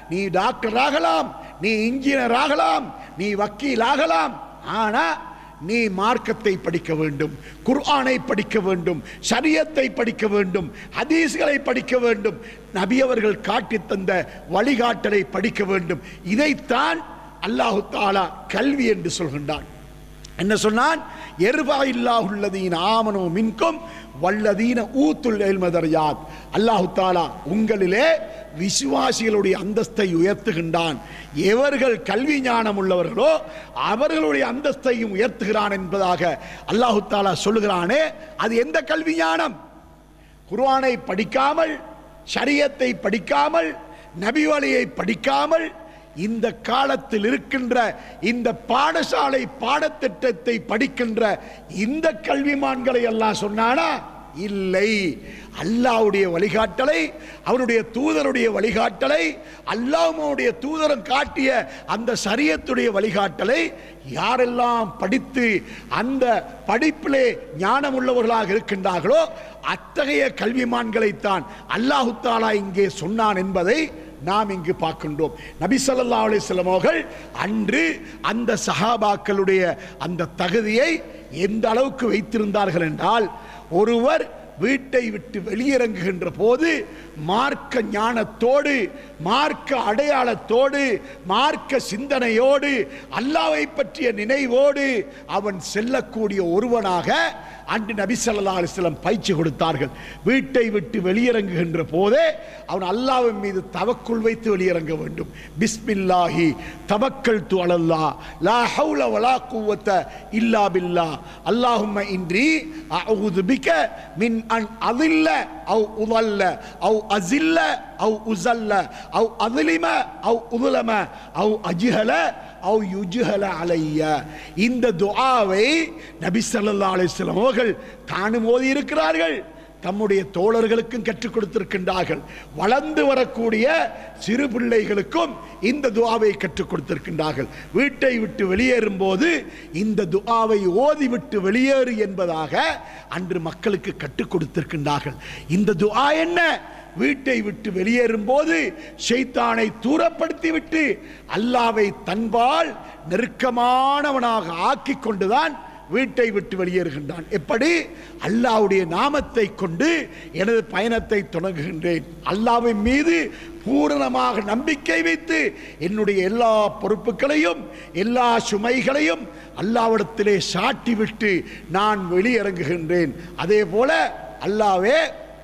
நீ டாக்டர் ஆகலாம் நீ இன்ஜினியர் ஆகலாம் நீ வக்கீல் ஆகலாம் ஆனா நீ மார்க்கத்தை படிக்க வேண்டும் குர்ஆனை படிக்க வேண்டும் ஷரியத்தை படிக்க வேண்டும் ஹதீஸ்களை படிக்க வேண்டும் நபி அவர்கள் காட்டித் தந்த வழிகாட்டலை படிக்க வேண்டும் இதைத்தான் அல்லாஹு தாலா கல்வி என்று சொல்கின்றான் என்ன சொன்னான் எருபா இல்லாஹுல்லதீன ஆமனோ மின்கும் வல்லதீன ஊத்துல் எல்மதர்யாத் அல்லாஹு தாலா உங்களிலே விசுவாசிகளுடைய அந்தஸ்தை உயர்த்துகின்றான் எவர்கள் கல்வி ஞானம் உள்ளவர்களோ அவர்களுடைய அந்தஸ்தையும் உயர்த்துகிறான் என்பதாக அல்லாஹு தாலா சொல்லுகிறானே அது எந்த கல்வி ஞானம் குர்ஆனை படிக்காமல் ஷரியத்தை படிக்காமல் நபி வழியை படிக்காமல் இந்த காலத்தில் இருக்கின்ற இந்த பாடசாலை பாடத்திட்டத்தை படிக்கின்ற இந்த கல்விமான்களை எல்லாம் சொன்னானா இல்லை அல்லாஹ்வுடைய வழிகாட்டலை அவருடைய தூதருடைய வழிகாட்டலை அல்லாஹ்வுடைய தூதரும் காட்டிய அந்த சரியத்துடைய வழிகாட்டலை யாரெல்லாம் படித்து அந்த படிப்பிலே ஞானம் உள்ளவர்களாக இருக்கின்றார்களோ அத்தகைய கல்விமான்களைத்தான் அல்லாஹு தாலா இங்கே சொன்னான் என்பதை நாம் இங்கு பார்க்கின்றோம் நபி ஸல்லல்லாஹு அலைஹி வஸல்லம் அவர்கள் அன்று அந்த சஹாபாக்களுடைய அந்த தகுதியை எந்த அளவுக்கு வைத்திருந்தார்கள் என்றால் ஒருவர் வீட்டை விட்டு வெளியிறங்குகின்ற போது மார்க்க ஞானத்தோடு மார்க்க அடையாளத்தோடு மார்க்க சிந்தனையோடு அல்லாவை பற்றிய நினைவோடு அவன் செல்லக்கூடிய ஒருவனாக அன்று நபி ஸல்லல்லாஹு அலைஹி வஸல்லம் பயிற்சி கொடுத்தார்கள் வீட்டை விட்டு வெளியிறங்குகின்ற போதே அவன் அல்லாஹ்வின் மீது தவக்குள் வைத்து வெளியிறங்க வேண்டும் பிஸ்மில்லாஹி தவக்கல் து அலல்லா லா ஹவுல வலா குவத்த இல்லா பில்லா அல்லாஹும்ம இன்றி அஊது பிக மின் அன் அதில்ல அவு உதல்ல அவு அசில்ல அவு உசல்ல அவு அதிலிம அவு உதுலம அவு அஜிஹல அவு யுஜுஹல அலைய இந்த துஆவை நபி ஸல்லல்லாஹு அலைஹி வஸல்லம் அவர்கள் தானும் ஓதி இருக்கிறார்கள் தம்முடைய தோழர்களுக்கும் கற்றுக் கொடுத்திருக்கின்றார்கள் வளர்ந்து வரக்கூடிய சிறு பிள்ளைகளுக்கும் இந்த துஆவை கற்றுக் கொடுத்திருக்கின்றார்கள் வீட்டை விட்டு வெளியேறும் போது இந்த துஆவை ஓதி விட்டு வெளியேறு என்பதாக அன்று மக்களுக்கு கற்றுக் கொடுத்திருக்கின்றார்கள் இந்த துஆ என்ன வீட்டை விட்டு வெளியேறும் போது ஷைத்தானை தூரப்படுத்தி விட்டு அல்லாவை தன்பால் நெருக்கமானவனாக ஆக்கிக் கொண்டுதான் வீட்டை விட்டு வெளியேறுகின்றான் எப்படி அல்லாஹ்வுடைய நாமத்தை கொண்டு எனது பயணத்தை தொடங்குகின்றேன் அல்லாஹ்வின் மீது பூரணமாக நம்பிக்கை வைத்து என்னுடைய எல்லா பொறுப்புகளையும் எல்லா சுமைகளையும் அல்லாவிடத்திலே சாட்டி விட்டு நான் வெளியிறங்குகின்றேன் அதே போல அல்லாவே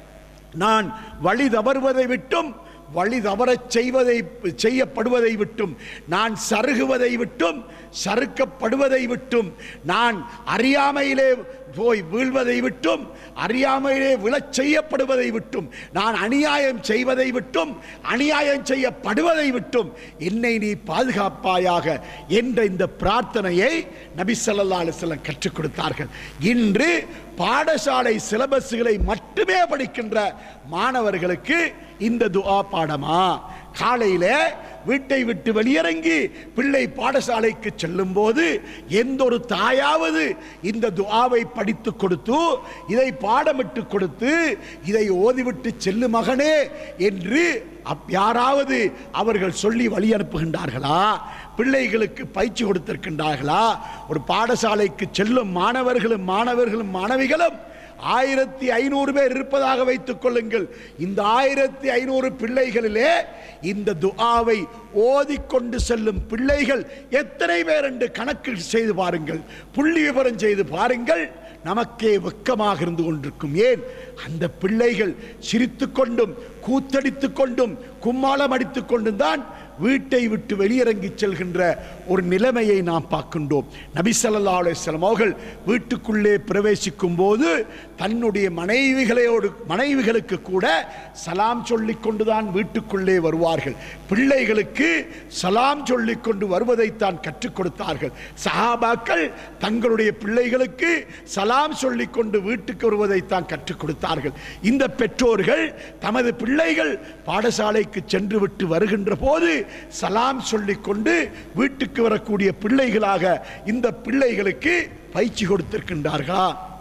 நான் வழி தவறுவதை விட்டும் வழி தவறச் செய்வதை செய்யப்படுவதை விட்டும் நான் சருகுவதை விட்டும் சறுக்கப்படுவதை விட்டும் நான் அறியாமையிலே போய் வீழ்வதை விட்டும் அறியாமையிலே விழச் செய்யப்படுவதை விட்டும் நான் அநியாயம் செய்வதை விட்டும் அநியாயம் செய்யப்படுவதை விட்டும் என்னை நீ பாதுகாப்பாயாக என்ற இந்த பிரார்த்தனையை நபி ஸல்லல்லாஹு அலைஹி வஸல்லம் கற்றுக் கொடுத்தார்கள் இன்று பாடசாலை சிலபஸ்களை மட்டுமே படிக்கின்ற மாணவர்களுக்கு இந்த துஆ பாடமா காலையில வீட்டை விட்டு வெளியிறங்கி பிள்ளை பாடசாலைக்கு செல்லும் போது எந்த ஒரு தாயாவது இந்த துஆவை படித்து கொடுத்து இதை பாடமிட்டு கொடுத்து இதை ஓதிவிட்டு செல்லு மகனே என்று அப் யாராவது அவர்கள் சொல்லி வழி அனுப்புகின்றார்களா பிள்ளைகளுக்கு பயிற்சி கொடுத்திருக்கின்றார்களா ஒரு பாடசாலைக்கு செல்லும் மாணவர்களும் மாணவர்களும் மாணவிகளும் ஆயிரத்தி ஐநூறு பேர் இருப்பதாக வைத்துக் கொள்ளுங்கள் இந்த ஆயிரத்தி ஐநூறு பிள்ளைகளிலே இந்த துஆவை ஓதிக்கொண்டு செல்லும் பிள்ளைகள் எத்தனை பேர் என்று கணக்கு செய்து பாருங்கள் புள்ளி விவரம் செய்து பாருங்கள் நமக்கே வெக்கமாக இருந்து கொண்டிருக்கும் ஏன் அந்த பிள்ளைகள் சிரித்துக் கொண்டும் கூத்தடித்துக் கொண்டும் கும்மாளம் அடித்துக் கொண்டும் தான் வீட்டை விட்டு வெளியிறங்கி செல்கின்ற ஒரு நிலைமையை நாம் பார்க்கின்றோம் நபி ஸல்லல்லாஹு அலைஹி வஸல்லம் அவர்கள் வீட்டுக்குள்ளே பிரவேசிக்கும் போது தன்னுடைய மனைவிகளோடு மனைவிகளுக்கு கூட சலாம் சொல்லிக் கொண்டுதான் வீட்டுக்குள்ளே வருவார்கள் பிள்ளைகளுக்கு சலாம் சொல்லிக் கொண்டு வருவதைத்தான் கற்றுக் கொடுத்தார்கள் சஹாபாக்கள் தங்களுடைய பிள்ளைகளுக்கு சலாம் சொல்லிக் கொண்டு வீட்டுக்கு வருவதைத்தான் கற்றுக் கொடுத்தார்கள் இந்த பெற்றோர்கள் தமது பிள்ளைகள் பாடசாலைக்கு சென்று விட்டு வருகின்ற போது சலாம் சொல்லிக் கொண்டு வீட்டுக்கு வரக்கூடிய பிள்ளைகளாக இந்த பிள்ளைகளுக்கு பயிற்சி கொடுத்திருக்கின்றார்களா